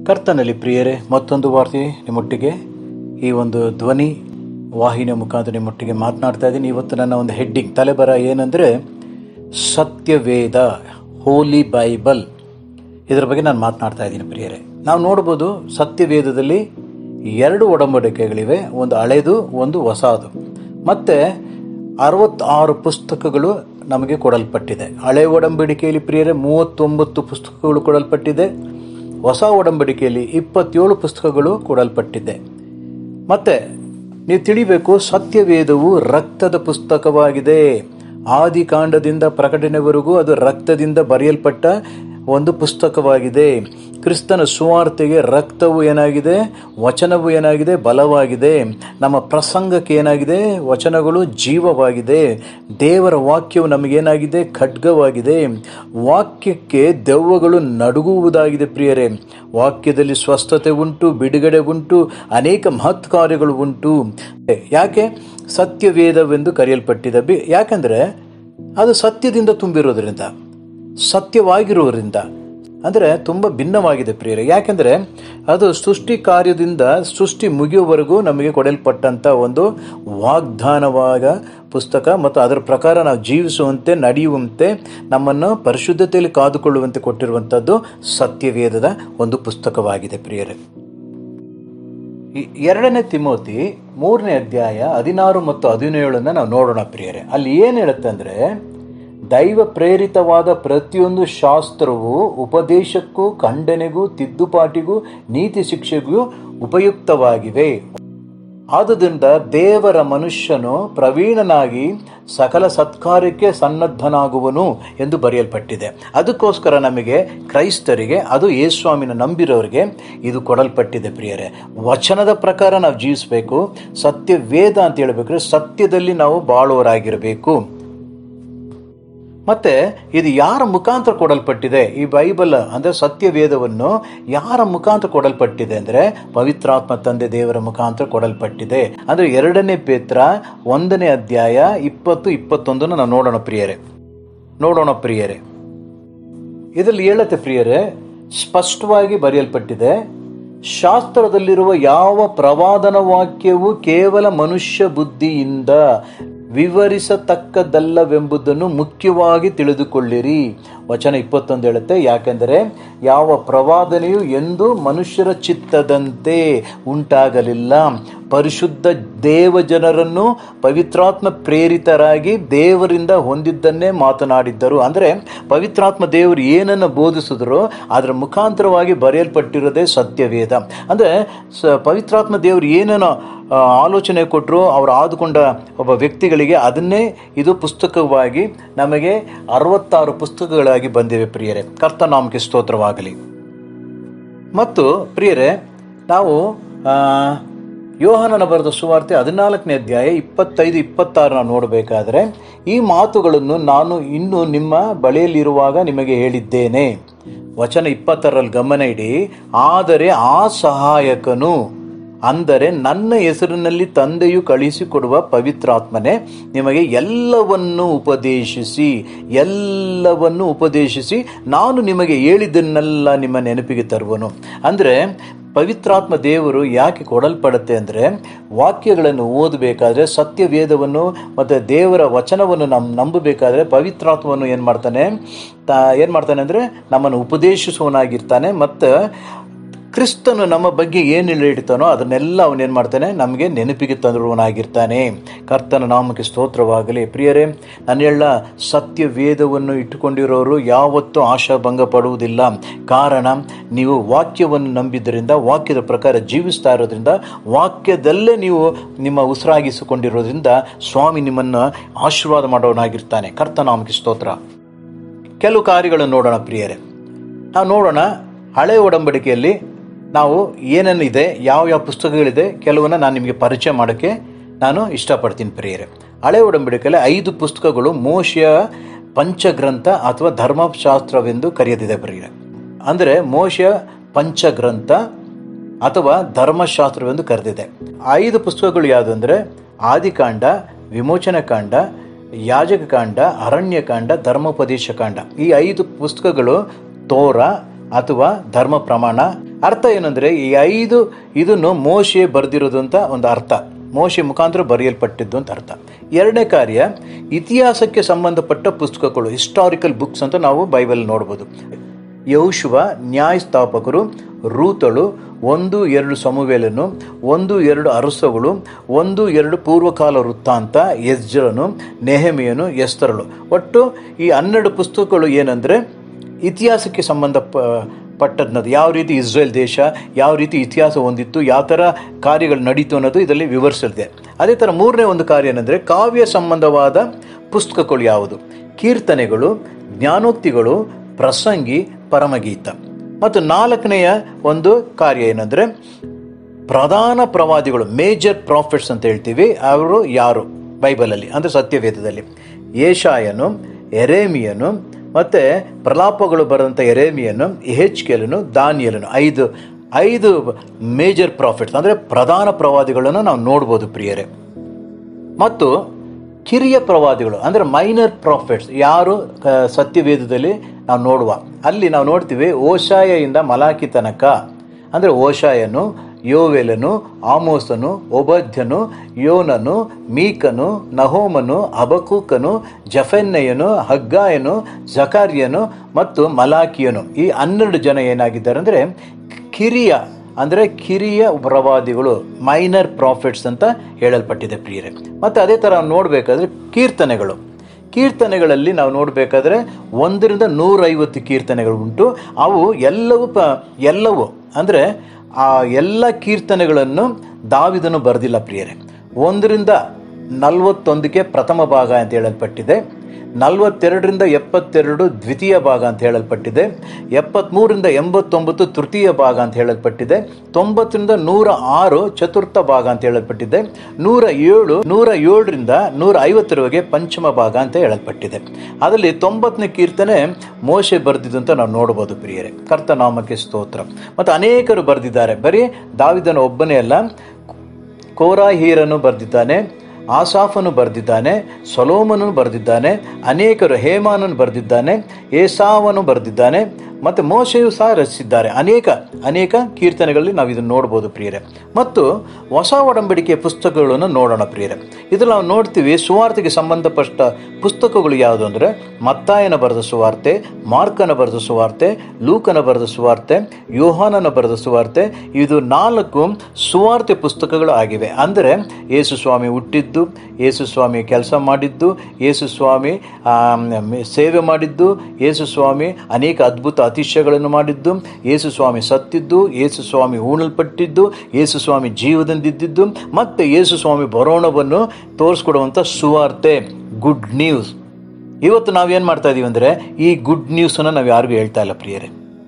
ಕರ್ತನಲ್ಲಿ ಪ್ರಿಯರೇ ಮತ್ತೊಂದು ವಾರ್ತೆ ನಿಮ್ಮೊಟ್ಟಿಗೆ ಈ ಒಂದು ಧ್ವನಿ ವಾಹಿನಿಯ ಮುಖಾಂತರ ನಿಮ್ಮೊಟ್ಟಿಗೆ ಮಾತನಾಡ್ತಾ ಇದ್ದೀನಿ ಇವತ್ತು ನನ್ನ ಒಂದು ಹೆಡ್ಡಿಂಗ್ ತಲೆಬರ ಏನಂದರೆ ಸತ್ಯವೇದ ಹೋಲಿ ಬೈಬಲ್ ಇದರ ಬಗ್ಗೆ ನಾನು ಮಾತನಾಡ್ತಾ ಇದ್ದೀನಿ ಪ್ರಿಯರೇ ನಾವು ನೋಡ್ಬೋದು ಸತ್ಯವೇದದಲ್ಲಿ ಎರಡು ಒಡಂಬಡಿಕೆಗಳಿವೆ ಒಂದು ಹಳೆದು ಒಂದು ಹೊಸದು ಮತ್ತು ಅರವತ್ತಾರು ಪುಸ್ತಕಗಳು ನಮಗೆ ಕೊಡಲ್ಪಟ್ಟಿದೆ ಹಳೆ ಒಡಂಬಡಿಕೆಯಲ್ಲಿ ಪ್ರಿಯರೇ ಮೂವತ್ತೊಂಬತ್ತು ಪುಸ್ತಕಗಳು ಕೊಡಲ್ಪಟ್ಟಿದೆ ಹೊಸ ಒಡಂಬಡಿಕೆಯಲ್ಲಿ ಇಪ್ಪತ್ತೇಳು ಪುಸ್ತಕಗಳು ಕೊಡಲ್ಪಟ್ಟಿದೆ ಮತ್ತೆ ನೀವು ತಿಳಿಬೇಕು ಸತ್ಯವೇದವು ರಕ್ತದ ಪುಸ್ತಕವಾಗಿದೆ ಆದಿಕಾಂಡದಿಂದ ಪ್ರಕಟಣೆವರೆಗೂ ಅದು ರಕ್ತದಿಂದ ಬರೆಯಲ್ಪಟ್ಟ ಒಂದು ಪುಸ್ತಕವಾಗಿದೆ ಕ್ರಿಸ್ತನ ಸುವಾರ್ತೆಗೆ ರಕ್ತವು ಏನಾಗಿದೆ ವಚನವು ಏನಾಗಿದೆ ಬಲವಾಗಿದೆ ನಮ್ಮ ಪ್ರಸಂಗಕ್ಕೆ ಏನಾಗಿದೆ ವಚನಗಳು ಜೀವವಾಗಿದೆ ದೇವರ ವಾಕ್ಯವು ನಮಗೇನಾಗಿದೆ ಖಡ್ಗವಾಗಿದೆ ವಾಕ್ಯಕ್ಕೆ ದೆವ್ವಗಳು ನಡುಗುವುದಾಗಿದೆ ಪ್ರಿಯರೇ ವಾಕ್ಯದಲ್ಲಿ ಸ್ವಸ್ಥತೆ ಉಂಟು ಬಿಡುಗಡೆ ಉಂಟು ಅನೇಕ ಮಹತ್ ಕಾರ್ಯಗಳು ಉಂಟು ಯಾಕೆ ಸತ್ಯವೇದವೆಂದು ಕರೆಯಲ್ಪಟ್ಟಿದೆ ಬಿ ಯಾಕೆಂದರೆ ಅದು ಸತ್ಯದಿಂದ ತುಂಬಿರೋದ್ರಿಂದ ಸತ್ಯವಾಗಿರೋದ್ರಿಂದ ಅಂದರೆ ತುಂಬ ಭಿನ್ನವಾಗಿದೆ ಪ್ರಿಯರೇ ಯಾಕೆಂದರೆ ಅದು ಸೃಷ್ಟಿ ಕಾರ್ಯದಿಂದ ಸೃಷ್ಟಿ ಮುಗಿಯುವವರೆಗೂ ನಮಗೆ ಕೊಡಲ್ಪಟ್ಟಂಥ ಒಂದು ವಾಗ್ದಾನವಾದ ಪುಸ್ತಕ ಮತ್ತು ಅದರ ಪ್ರಕಾರ ನಾವು ಜೀವಿಸುವಂತೆ ನಡೆಯುವಂತೆ ನಮ್ಮನ್ನು ಪರಿಶುದ್ಧತೆಯಲ್ಲಿ ಕಾದುಕೊಳ್ಳುವಂತೆ ಕೊಟ್ಟಿರುವಂಥದ್ದು ಸತ್ಯವೇದದ ಒಂದು ಪುಸ್ತಕವಾಗಿದೆ ಪ್ರಿಯರೇ ಈ ಎರಡನೇ ತಿಮೋತಿ ಮೂರನೇ ಅಧ್ಯಾಯ ಹದಿನಾರು ಮತ್ತು ಹದಿನೇಳನ್ನು ನಾವು ನೋಡೋಣ ಪ್ರಿಯರೇ ಅಲ್ಲಿ ಏನು ಹೇಳುತ್ತೆ ಅಂದರೆ ದೈವ ಪ್ರೇರಿತವಾದ ಪ್ರತಿಯೊಂದು ಶಾಸ್ತ್ರವು ಉಪದೇಶಕ್ಕೂ ಖಂಡನೆಗೂ ತಿದ್ದುಪಾಟಿಗೂ ನೀತಿ ಶಿಕ್ಷೆಗೂ ಉಪಯುಕ್ತವಾಗಿವೆ ಆದುದರಿಂದ ದೇವರ ಮನುಷ್ಯನು ಪ್ರವೀಣನಾಗಿ ಸಕಲ ಸತ್ಕಾರ್ಯಕ್ಕೆ ಸನ್ನದ್ಧನಾಗುವನು ಎಂದು ಬರೆಯಲ್ಪಟ್ಟಿದೆ ಅದಕ್ಕೋಸ್ಕರ ನಮಗೆ ಕ್ರೈಸ್ತರಿಗೆ ಅದು ಯೇಸ್ವಾಮಿನ ನಂಬಿರೋರಿಗೆ ಇದು ಕೊಡಲ್ಪಟ್ಟಿದೆ ಪ್ರಿಯರೇ ವಚನದ ಪ್ರಕಾರ ನಾವು ಜೀವಿಸಬೇಕು ಸತ್ಯ ವೇದ ಅಂತ ಹೇಳ್ಬೇಕ್ರೆ ಸತ್ಯದಲ್ಲಿ ನಾವು ಬಾಳುವರಾಗಿರಬೇಕು ಮತ್ತೆ ಇದು ಯಾರ ಮುಖಾಂತರ ಕೊಡಲ್ಪಟ್ಟಿದೆ ಈ ಬೈಬಲ್ ಅಂದರೆ ಸತ್ಯವೇದವನ್ನು ಯಾರ ಮುಖಾಂತರ ಕೊಡಲ್ಪಟ್ಟಿದೆ ಅಂದರೆ ಪವಿತ್ರಾತ್ಮ ತಂದೆ ದೇವರ ಮುಖಾಂತರ ಕೊಡಲ್ಪಟ್ಟಿದೆ ಅಂದರೆ ಎರಡನೇ ಪೇತ್ರ ಒಂದನೇ ಅಧ್ಯಾಯ ಇಪ್ಪತ್ತು ಇಪ್ಪತ್ತೊಂದನ್ನು ನಾವು ನೋಡೋಣ ಪ್ರಿಯರೇ ನೋಡೋಣ ಪ್ರಿಯರೇ ಇದರಲ್ಲಿ ಹೇಳತ್ತೆ ಪ್ರಿಯರೇ ಸ್ಪಷ್ಟವಾಗಿ ಬರೆಯಲ್ಪಟ್ಟಿದೆ ಶಾಸ್ತ್ರದಲ್ಲಿರುವ ಯಾವ ಪ್ರವಾದನ ವಾಕ್ಯವು ಕೇವಲ ಮನುಷ್ಯ ಬುದ್ಧಿಯಿಂದ ವಿವರಿಸತಕ್ಕದ್ದಲ್ಲವೆಂಬುದನ್ನು ಮುಖ್ಯವಾಗಿ ತಿಳಿದುಕೊಳ್ಳಿರಿ ವಚನ ಇಪ್ಪತ್ತೊಂದು ಹೇಳುತ್ತೆ ಯಾಕೆಂದರೆ ಯಾವ ಪ್ರವಾದನೆಯು ಎಂದು ಮನುಷ್ಯರ ಚಿತ್ತದಂತೆ ಉಂಟಾಗಲಿಲ್ಲ ಪರಿಶುದ್ಧ ದೇವ ಜನರನ್ನು ಪವಿತ್ರಾತ್ಮ ಪ್ರೇರಿತರಾಗಿ ದೇವರಿಂದ ಹೊಂದಿದ್ದನ್ನೇ ಮಾತನಾಡಿದ್ದರು ಅಂದರೆ ಪವಿತ್ರಾತ್ಮ ದೇವರು ಏನನ್ನು ಬೋಧಿಸಿದ್ರು ಅದರ ಮುಖಾಂತರವಾಗಿ ಬರೆಯಲ್ಪಟ್ಟಿರೋದೇ ಸತ್ಯವೇದ ಅಂದರೆ ಸ ಪವಿತ್ರಾತ್ಮ ದೇವರು ಏನನ್ನು ಆಲೋಚನೆ ಕೊಟ್ಟರು ಅವರು ಆದುಕೊಂಡ ಒಬ್ಬ ವ್ಯಕ್ತಿಗಳಿಗೆ ಅದನ್ನೇ ಇದು ಪುಸ್ತಕವಾಗಿ ನಮಗೆ ಅರವತ್ತಾರು ಪುಸ್ತಕಗಳಾಗಿ ಬಂದಿವೆ ಪ್ರಿಯರೇ ಕರ್ತನಾಮಕ್ಕೆ ಸ್ತೋತ್ರವಾಗಲಿ ಮತ್ತು ಪ್ರಿಯರೇ ನಾವು ಯೋಹನನ ಬರೆದ ಸುವಾರ್ತೆ ಹದಿನಾಲ್ಕನೇ ಅಧ್ಯಾಯ ಇಪ್ಪತ್ತೈದು ಇಪ್ಪತ್ತಾರನ ನೋಡಬೇಕಾದ್ರೆ ಈ ಮಾತುಗಳನ್ನು ನಾನು ಇನ್ನೂ ನಿಮ್ಮ ಬಳಿಯಲ್ಲಿರುವಾಗ ನಿಮಗೆ ಹೇಳಿದ್ದೇನೆ ವಚನ ಇಪ್ಪತ್ತರಲ್ಲಿ ಗಮನ ಇಡಿ ಆದರೆ ಆ ಸಹಾಯಕನು ಅಂದರೆ ನನ್ನ ಹೆಸರಿನಲ್ಲಿ ತಂದೆಯು ಕಳಿಸಿಕೊಡುವ ಪವಿತ್ರಾತ್ಮನೆ ನಿಮಗೆ ಎಲ್ಲವನ್ನು ಉಪದೇಶಿಸಿ ಎಲ್ಲವನ್ನು ಉಪದೇಶಿಸಿ ನಾನು ನಿಮಗೆ ಹೇಳಿದ್ದನ್ನೆಲ್ಲ ನಿಮ್ಮ ನೆನಪಿಗೆ ತರುವನು ಅಂದರೆ ಪವಿತ್ರಾತ್ಮ ದೇವರು ಯಾಕೆ ಕೊಡಲ್ಪಡುತ್ತೆ ಅಂದರೆ ವಾಕ್ಯಗಳನ್ನು ಓದಬೇಕಾದ್ರೆ ಸತ್ಯವೇದವನ್ನು ಮತ್ತು ದೇವರ ವಚನವನ್ನು ನಮ್ಮ ನಂಬಬೇಕಾದ್ರೆ ಪವಿತ್ರಾತ್ಮವನ್ನು ಏನು ಮಾಡ್ತಾನೆ ತಾ ಏನು ಮಾಡ್ತಾನೆ ಅಂದರೆ ನಮ್ಮನ್ನು ಉಪದೇಶಿಸುವನಾಗಿರ್ತಾನೆ ಮತ್ತು ಕ್ರಿಸ್ತನು ನಮ್ಮ ಬಗ್ಗೆ ಏನು ಇಡ್ತಾನೋ ಅದನ್ನೆಲ್ಲ ಅವನೇನು ಮಾಡ್ತಾನೆ ನಮಗೆ ನೆನಪಿಗೆ ತಂದಿರುವನಾಗಿರ್ತಾನೆ ಕರ್ತನ ನಾಮಕ್ಕೆ ಸ್ತೋತ್ರವಾಗಲಿ ಪ್ರಿಯರೇ ನಾನು ಹೇಳ ಸತ್ಯ ವೇದವನ್ನು ಇಟ್ಟುಕೊಂಡಿರೋರು ಯಾವತ್ತೂ ಆಶಾಭಂಗ ಪಡುವುದಿಲ್ಲ ಕಾರಣ ನೀವು ವಾಕ್ಯವನ್ನು ನಂಬಿದ್ದರಿಂದ ವಾಕ್ಯದ ಪ್ರಕಾರ ಜೀವಿಸ್ತಾ ಇರೋದ್ರಿಂದ ವಾಕ್ಯದಲ್ಲೇ ನೀವು ನಿಮ್ಮ ಉಸಿರಾಗಿಸಿಕೊಂಡಿರೋದ್ರಿಂದ ಸ್ವಾಮಿ ನಿಮ್ಮನ್ನು ಆಶೀರ್ವಾದ ಮಾಡೋನಾಗಿರ್ತಾನೆ ಕರ್ತನಾಮಕ್ಕೆ ಸ್ತೋತ್ರ ಕೆಲವು ಕಾರ್ಯಗಳನ್ನು ನೋಡೋಣ ಪ್ರಿಯರೇ ನಾವು ನೋಡೋಣ ಹಳೆ ಒಡಂಬಡಿಕೆಯಲ್ಲಿ ನಾವು ಏನೇನು ಇದೆ ಯಾವ ಯಾವ ಪುಸ್ತಕಗಳಿದೆ ಕೆಲವನ್ನ ನಾನು ನಿಮಗೆ ಪರಿಚಯ ಮಾಡೋಕ್ಕೆ ನಾನು ಇಷ್ಟಪಡ್ತೀನಿ ಪ್ರಿಯರೇ ಹಳೆ ಒಡಂಬಡಿಕೆಯಲ್ಲಿ ಐದು ಪುಸ್ತಕಗಳು ಮೋಶೆಯ ಪಂಚಗ್ರಂಥ ಅಥವಾ ಧರ್ಮಶಾಸ್ತ್ರವೆಂದು ಕರೆಯದಿದೆ ಪ್ರಿಯರೇ ಅಂದರೆ ಮೋಶೆಯ ಪಂಚಗ್ರಂಥ ಅಥವಾ ಧರ್ಮಶಾಸ್ತ್ರವೆಂದು ಕರೆದಿದೆ ಐದು ಪುಸ್ತಕಗಳು ಯಾವುದು ಅಂದರೆ ಆದಿಕಾಂಡ ವಿಮೋಚನಕಾಂಡ ಯಾಜಕಕಾಂಡ ಅರಣ್ಯಕಾಂಡ ಧರ್ಮೋಪದೇಶ ಕಾಂಡ ಈ ಐದು ಪುಸ್ತಕಗಳು ತೋರ ಅಥವಾ ಧರ್ಮ ಪ್ರಮಾಣ ಅರ್ಥ ಏನಂದರೆ ಈ ಐದು ಇದನ್ನು ಮೋಶೆ ಬರೆದಿರೋದು ಅಂತ ಒಂದು ಅರ್ಥ ಮೋಶೆ ಮುಖಾಂತರ ಬರೆಯಲ್ಪಟ್ಟಿದ್ದು ಅಂತ ಅರ್ಥ ಎರಡನೇ ಕಾರ್ಯ ಇತಿಹಾಸಕ್ಕೆ ಸಂಬಂಧಪಟ್ಟ ಪುಸ್ತಕಗಳು ಹಿಸ್ಟಾರಿಕಲ್ ಬುಕ್ಸ್ ಅಂತ ನಾವು ಬೈಬಲ್ ನೋಡ್ಬೋದು ಯೌಶುವ ನ್ಯಾಯಸ್ಥಾಪಕರು ರೂತಳು ಒಂದು ಎರಡು ಸಮುವೇಲನು ಒಂದು ಎರಡು ಅರಸಗಳು ಒಂದು ಎರಡು ಪೂರ್ವಕಾಲ ವೃತ್ತಾಂತ ಎಜ್ಜರನು ನೆಹಮಿಯನು ಎಸ್ತರಳು ಒಟ್ಟು ಈ ಹನ್ನೆರಡು ಪುಸ್ತಕಗಳು ಏನಂದರೆ ಇತಿಹಾಸಕ್ಕೆ ಸಂಬಂಧ ಪಟ್ಟದ್ನದು ಯಾವ ರೀತಿ ಇಸ್ರೇಲ್ ದೇಶ ಯಾವ ರೀತಿ ಇತಿಹಾಸ ಹೊಂದಿತ್ತು ಯಾವ ಥರ ಕಾರ್ಯಗಳು ನಡೀತು ಅನ್ನೋದು ಇದರಲ್ಲಿ ವಿವರಿಸಿದೆ ಅದೇ ಥರ ಮೂರನೇ ಒಂದು ಕಾರ್ಯ ಏನಂದರೆ ಕಾವ್ಯ ಸಂಬಂಧವಾದ ಪುಸ್ತಕಗಳು ಯಾವುದು ಕೀರ್ತನೆಗಳು ಜ್ಞಾನೋಕ್ತಿಗಳು ಪ್ರಸಂಗಿ ಪರಮಗೀತ ಮತ್ತು ನಾಲ್ಕನೆಯ ಒಂದು ಕಾರ್ಯ ಏನಂದರೆ ಪ್ರಧಾನ ಪ್ರವಾದಿಗಳು ಮೇಜರ್ ಪ್ರಾಫಿಟ್ಸ್ ಅಂತ ಹೇಳ್ತೀವಿ ಅವರು ಯಾರು ಬೈಬಲಲ್ಲಿ ಅಂದರೆ ಸತ್ಯವೇದದಲ್ಲಿ ಏಷಾಯನು ಎರೇಮಿಯನು ಮತ್ತು ಪ್ರಲಾಪಗಳು ಬರೆದಂಥ ಎರೇಮಿಯನು ಎಹೆಚ್ಕೆಲನು ದಾನಿಯಲನು ಐದು ಐದು ಮೇಜರ್ ಪ್ರಾಫಿಟ್ಸ್ ಅಂದರೆ ಪ್ರಧಾನ ಪ್ರವಾದಿಗಳನ್ನು ನಾವು ನೋಡ್ಬೋದು ಪ್ರಿಯರೇ ಮತ್ತು ಕಿರಿಯ ಪ್ರವಾದಿಗಳು ಅಂದರೆ ಮೈನರ್ ಪ್ರಾಫಿಟ್ಸ್ ಯಾರು ಕ- ಸತ್ಯವೇದದಲ್ಲಿ ನಾವು ನೋಡುವ ಅಲ್ಲಿ ನಾವು ನೋಡ್ತೀವಿ ಓಶಾಯದಿಂದ ಮಲಾಕಿ ತನಕ ಅಂದರೆ ಓಶಾಯನು ಯೋವೆಲನು ಆಮೋಸನು ಒಬಧ್ಯನು ಯೋನನು ಮೀಕನು ನಹೋಮನು ಅಬಕೂಕನು ಜಫೆನ್ನಯನು ಹಗ್ಗಾಯನು ಜಕಾರ್ಯನು ಮತ್ತು ಮಲಾಕಿಯನು ಈ ಹನ್ನೆರಡು ಜನ ಏನಾಗಿದ್ದಾರೆ ಅಂದರೆ ಕಿರಿಯ ಅಂದರೆ ಕಿರಿಯ ಪ್ರವಾದಿಗಳು ಮೈನರ್ ಪ್ರಾಫಿಟ್ಸ್ ಅಂತ ಹೇಳಲ್ಪಟ್ಟಿದೆ ಪ್ರಿಯರೇ ಮತ್ತು ಅದೇ ಥರ ನೋಡಬೇಕಾದ್ರೆ ಕೀರ್ತನೆಗಳು ಕೀರ್ತನೆಗಳಲ್ಲಿ ನಾವು ನೋಡಬೇಕಾದ್ರೆ ಒಂದರಿಂದ ನೂರೈವತ್ತು ಕೀರ್ತನೆಗಳು ಉಂಟು ಅವು ಎಲ್ಲವೂ ಪ ಎಲ್ಲವೂ ಅಂದರೆ ಆ ಎಲ್ಲ ಕೀರ್ತನೆಗಳನ್ನು ದಾವಿದನು ಬರೆದಿಲ್ಲ ಪ್ರಿಯರೇ ಒಂದರಿಂದ ನಲವತ್ತೊಂದಕ್ಕೆ ಪ್ರಥಮ ಭಾಗ ಅಂತ ಹೇಳಲ್ಪಟ್ಟಿದೆ ನಲವತ್ತೆರಡರಿಂದ ಎಪ್ಪತ್ತೆರಡು ದ್ವಿತೀಯ ಭಾಗ ಅಂತ ಹೇಳಲ್ಪಟ್ಟಿದೆ ಎಪ್ಪತ್ತ್ಮೂರರಿಂದ ಎಂಬತ್ತೊಂಬತ್ತು ತೃತೀಯ ಭಾಗ ಅಂತ ಹೇಳಲ್ಪಟ್ಟಿದೆ ತೊಂಬತ್ತರಿಂದ ನೂರ ಆರು ಚತುರ್ಥ ಭಾಗ ಅಂತ ಹೇಳಲ್ಪಟ್ಟಿದೆ ನೂರ ಏಳು ನೂರ ಏಳರಿಂದ ನೂರ ಐವತ್ತರವರೆಗೆ ಪಂಚಮ ಭಾಗ ಅಂತ ಹೇಳಲ್ಪಟ್ಟಿದೆ ಅದರಲ್ಲಿ ತೊಂಬತ್ತನೇ ಕೀರ್ತನೆ ಮೋಶೆ ಬರೆದಿದ್ದು ಅಂತ ನಾವು ನೋಡ್ಬೋದು ಪ್ರಿಯರೇ ಕರ್ತನಾಮಕ್ಕೆ ಸ್ತೋತ್ರ ಮತ್ತು ಅನೇಕರು ಬರೆದಿದ್ದಾರೆ ಬರೀ ದಾವಿದನ ಒಬ್ಬನೇ ಅಲ್ಲ ಕೋರಾಹೀರನು ಬರೆದಿದ್ದಾನೆ ಆಸಾಫನು ಬರೆದಿದ್ದಾನೆ ಸೊಲೋಮನು ಬರೆದಿದ್ದಾನೆ ಅನೇಕರು ಹೇಮಾನನು ಬರೆದಿದ್ದಾನೆ ಏಸಾವನು ಬರೆದಿದ್ದಾನೆ ಮತ್ತು ಮೋಶೆಯು ಸಹ ರಚಿಸಿದ್ದಾರೆ ಅನೇಕ ಅನೇಕ ಕೀರ್ತನೆಗಳಲ್ಲಿ ನಾವು ಇದನ್ನು ನೋಡ್ಬೋದು ಪ್ರಿಯರೇ ಮತ್ತು ಹೊಸ ಒಡಂಬಡಿಕೆಯ ಪುಸ್ತಕಗಳನ್ನು ನೋಡೋಣ ಪ್ರಿಯರೇ ಇದ್ರಲ್ಲಿ ನಾವು ನೋಡ್ತೀವಿ ಸುವಾರ್ತೆಗೆ ಸಂಬಂಧಪಟ್ಟ ಪುಸ್ತಕಗಳು ಯಾವುದು ಅಂದರೆ ಮತ್ತಾಯನ ಬರೆದ ಸುವಾರ್ತೆ ಮಾರ್ಕನ ಬರೆದ ಸುವಾರ್ತೆ ಲೂಕನ ಬರೆದ ಸುವಾರ್ತೆ ಯೋಹಾನನ ಬರೆದ ಸುವಾರ್ತೆ ಇದು ನಾಲ್ಕು ಸುವಾರ್ತೆ ಪುಸ್ತಕಗಳು ಆಗಿವೆ ಅಂದರೆ ಯೇಸು ಸ್ವಾಮಿ ಹುಟ್ಟಿದ್ದು ಯೇಸು ಸ್ವಾಮಿ ಕೆಲಸ ಮಾಡಿದ್ದು ಯೇಸು ಸ್ವಾಮಿ ಆ, ಮ್, ಸೇವೆ ಮಾಡಿದ್ದು ಯೇಸು ಸ್ವಾಮಿ ಅನೇಕ ಅದ್ಭುತ ಅತಿಶಯಗಳನ್ನು ಮಾಡಿದ್ದು ಯೇಸು ಸ್ವಾಮಿ ಸತ್ತಿದ್ದು ಯೇಸು ಸ್ವಾಮಿ ಹೂಣಲ್ಪಟ್ಟಿದ್ದು ಯೇಸು ಸ್ವಾಮಿ ಜೀವದಿಂದಿದ್ದು ಮತ್ತು ಯೇಸು ಸ್ವಾಮಿ ಬರೋಣವನ್ನು ತೋರಿಸ್ಕೊಡುವಂಥ ಸುವಾರ್ತೆ ಗುಡ್ ನ್ಯೂಸ್ ಇವತ್ತು ನಾವೇನು ಮಾಡ್ತಾ ಇದೀವಿ ಅಂದರೆ ಈ ಗುಡ್ ನ್ಯೂಸನ್ನು ನಾವು ಯಾರಿಗೂ ಹೇಳ್ತಾ ಇಲ್ಲ ಪ್ರಿಯರೇ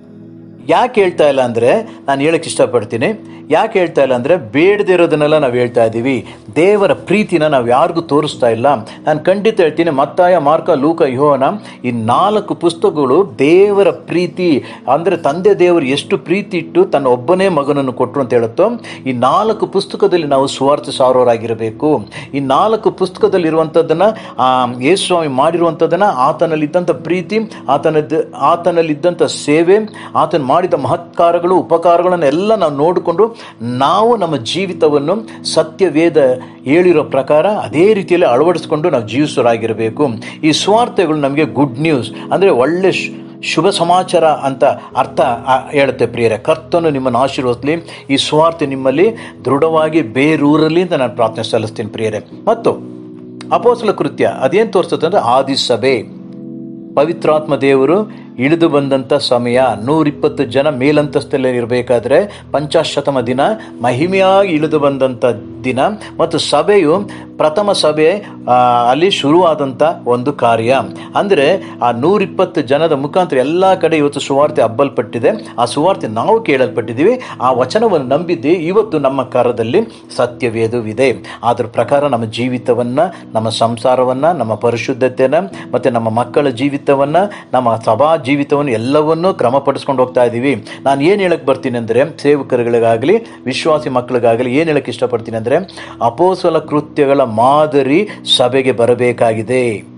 ಯಾಕೆ ಹೇಳ್ತಾ ಇಲ್ಲ ಅಂದರೆ ನಾನು ಹೇಳಕ್ಕೆ ಇಷ್ಟಪಡ್ತೀನಿ ಯಾಕೆ ಹೇಳ್ತಾ ಇಲ್ಲ ಅಂದರೆ ಬೇಡದೇ ಇರೋದನ್ನೆಲ್ಲ ನಾವು ಹೇಳ್ತಾ ಇದ್ದೀವಿ ದೇವರ ಪ್ರೀತಿನ ನಾವು ಯಾರಿಗೂ ತೋರಿಸ್ತಾ ಇಲ್ಲ ನಾನು ಖಂಡಿತ ಹೇಳ್ತೀನಿ ಮತ್ತಾಯ ಮಾರ್ಕ ಲೂಕ ಯೋಹನ ಈ ನಾಲ್ಕು ಪುಸ್ತಕಗಳು ದೇವರ ಪ್ರೀತಿ ಅಂದರೆ ತಂದೆ ದೇವರು ಎಷ್ಟು ಪ್ರೀತಿ ಇಟ್ಟು ತನ್ನ ಒಬ್ಬನೇ ಮಗನನ್ನು ಕೊಟ್ಟರು ಅಂತ ಹೇಳುತ್ತೋ ಈ ನಾಲ್ಕು ಪುಸ್ತಕದಲ್ಲಿ ನಾವು ಸ್ವಾರ್ಥ ಸಾರೋರಾಗಿರಬೇಕು ಈ ನಾಲ್ಕು ಪುಸ್ತಕದಲ್ಲಿ ಇರುವಂಥದ್ದನ್ನು ಯೇಸುಸ್ವಾಮಿ ಮಾಡಿರುವಂಥದ್ದನ್ನು ಆತನಲ್ಲಿದ್ದಂಥ ಪ್ರೀತಿ ಆತನದ್ದು ಆತನಲ್ಲಿದ್ದಂಥ ಸೇವೆ ಆತನ ಮಾಡಿದ ಮಹತ್ಕಾರಗಳು ಉಪಕಾರಗಳನ್ನು ಎಲ್ಲ ನಾವು ನೋಡಿಕೊಂಡು ನಾವು ನಮ್ಮ ಜೀವಿತವನ್ನು ಸತ್ಯವೇದ ಹೇಳಿರೋ ಪ್ರಕಾರ ಅದೇ ರೀತಿಯಲ್ಲಿ ಅಳವಡಿಸ್ಕೊಂಡು ನಾವು ಜೀವಿಸೋರಾಗಿರಬೇಕು ಈ ಸ್ವಾರ್ಥಗಳು ನಮಗೆ ಗುಡ್ ನ್ಯೂಸ್ ಅಂದರೆ ಒಳ್ಳೆ ಶ್- ಶುಭ ಸಮಾಚಾರ ಅಂತ ಅರ್ಥ ಆ, ಹೇಳುತ್ತೆ ಪ್ರಿಯರೇ ಕರ್ತನು ನಿಮ್ಮನ್ನು ಆಶೀರ್ವದಿಸಲಿ ಈ ಸ್ವಾರ್ಥ ನಿಮ್ಮಲ್ಲಿ ದೃಢವಾಗಿ ಬೇರೂರಲಿ ಅಂತ ನಾನು ಪ್ರಾರ್ಥನೆ ಸಲ್ಲಿಸ್ತೀನಿ ಪ್ರಿಯರೇ ಮತ್ತು ಅಪೋಸಲ ಕೃತ್ಯ ಅದೇನು ತೋರಿಸುತ್ತೆ ಅಂದರೆ ಆದಿಸಭೆ ಪವಿತ್ರಾತ್ಮ ದೇವರು ಇಳಿದು ಬಂದಂಥ ಸಮಯ ನೂರಿಪ್ಪತ್ತು ಜನ ಮೇಲಂತಸ್ತಲ್ಲಿ ಇರಬೇಕಾದ್ರೆ ಪಂಚಾಶತಮ ದಿನ ಮಹಿಮೆಯಾಗಿ ಇಳಿದು ಬಂದಂಥ ದಿನ ಮತ್ತು ಸಭೆಯು ಪ್ರಥಮ ಸಭೆ ಆ, ಅಲ್ಲಿ ಶುರುವಾದಂಥ ಒಂದು ಕಾರ್ಯ ಅಂದರೆ ಆ ನೂರಿಪ್ಪತ್ತು ಜನದ ಮುಖಾಂತರ ಎಲ್ಲ ಕಡೆ ಇವತ್ತು ಸುವಾರ್ತೆ ಹಬ್ಬಲ್ಪಟ್ಟಿದೆ ಆ ಸುವಾರ್ತೆ ನಾವು ಕೇಳಲ್ಪಟ್ಟಿದ್ದೀವಿ ಆ ವಚನವನ್ನು ನಂಬಿದ್ದೆ ಇವತ್ತು ನಮ್ಮ ಕಾರದಲ್ಲಿ ಸತ್ಯವೇದವಿದೆ ಅದರ ಪ್ರಕಾರ ನಮ್ಮ ಜೀವಿತವನ್ನು ನಮ್ಮ ಸಂಸಾರವನ್ನು ನಮ್ಮ ಪರಿಶುದ್ಧತೆಯನ್ನು ಮತ್ತು ನಮ್ಮ ಮಕ್ಕಳ ಜೀವಿತವನ್ನು ನಮ್ಮ ಸಭಾ ಜೀವಿತವನ್ನು ಎಲ್ಲವನ್ನೂ ಕ್ರಮಪಡಿಸ್ಕೊಂಡು ಹೋಗ್ತಾ ಇದ್ದೀವಿ ನಾನು ಏನು ಹೇಳಕ್ಕೆ ಬರ್ತೀನಿ ಅಂದರೆ ಸೇವಕರುಗಳಿಗಾಗಲಿ ವಿಶ್ವಾಸಿ ಮಕ್ಕಳಿಗಾಗಲಿ ಏನು ಹೇಳಕ್ಕೆ ಇಷ್ಟಪಡ್ತೀನಿ ಅಂದರೆ ಅಪೋಸಲ ಕೃತ್ಯಗಳ ಮಾದರಿ ಸಭೆಗೆ ಬರಬೇಕಾಗಿದೆ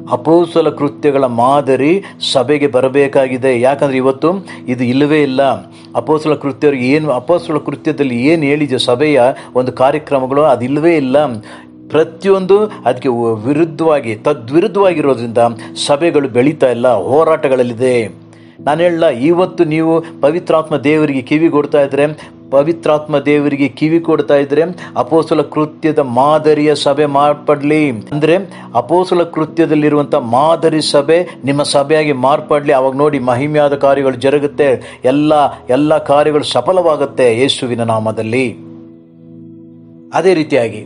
ಅಪೋಸಲ ಕೃತ್ಯಗಳ ಮಾದರಿ ಸಭೆಗೆ ಬರಬೇಕಾಗಿದೆ ಯಾಕಂದರೆ ಇವತ್ತು ಇದು ಇಲ್ಲವೇ ಇಲ್ಲ ಅಪೋಸಲ ಕೃತ್ಯರು ಏನು ಅಪೋಸಲ ಕೃತ್ಯದಲ್ಲಿ ಏನು ಹೇಳಿದೆ ಸಭೆಯ ಒಂದು ಕಾರ್ಯಕ್ರಮಗಳು ಅದಿಲ್ಲವೇ ಇಲ್ಲ ಪ್ರತಿಯೊಂದು ಅದಕ್ಕೆ ವಿರುದ್ಧವಾಗಿ ತದ್ವಿರುದ್ಧವಾಗಿರೋದ್ರಿಂದ ಸಭೆಗಳು ಬೆಳೀತಾ ಇಲ್ಲ ಹೋರಾಟಗಳಲ್ಲಿದೆ ನಾನು ಹೇಳಲ್ಲ ಇವತ್ತು ನೀವು ಪವಿತ್ರಾತ್ಮ ದೇವರಿಗೆ ಕಿವಿ ಕೊಡ್ತಾ ಇದ್ರೆ ಪವಿತ್ರಾತ್ಮ ದೇವರಿಗೆ ಕಿವಿ ಕೊಡ್ತಾ ಇದ್ರೆ ಅಪೋಸಲ ಕೃತ್ಯದ ಮಾದರಿಯ ಸಭೆ ಮಾರ್ಪಡ್ಲಿ ಅಂದ್ರೆ ಅಪೋಸಲ ಕೃತ್ಯದಲ್ಲಿರುವಂಥ ಮಾದರಿ ಸಭೆ ನಿಮ್ಮ ಸಭೆಯಾಗಿ ಮಾರ್ಪಡ್ಲಿ ಅವಾಗ ನೋಡಿ ಮಹಿಮೆಯಾದ ಕಾರ್ಯಗಳು ಜರುಗುತ್ತೆ ಎಲ್ಲ ಎಲ್ಲ ಕಾರ್ಯಗಳು ಸಫಲವಾಗುತ್ತೆ ಯೇಸುವಿನ ನಾಮದಲ್ಲಿ ಅದೇ ರೀತಿಯಾಗಿ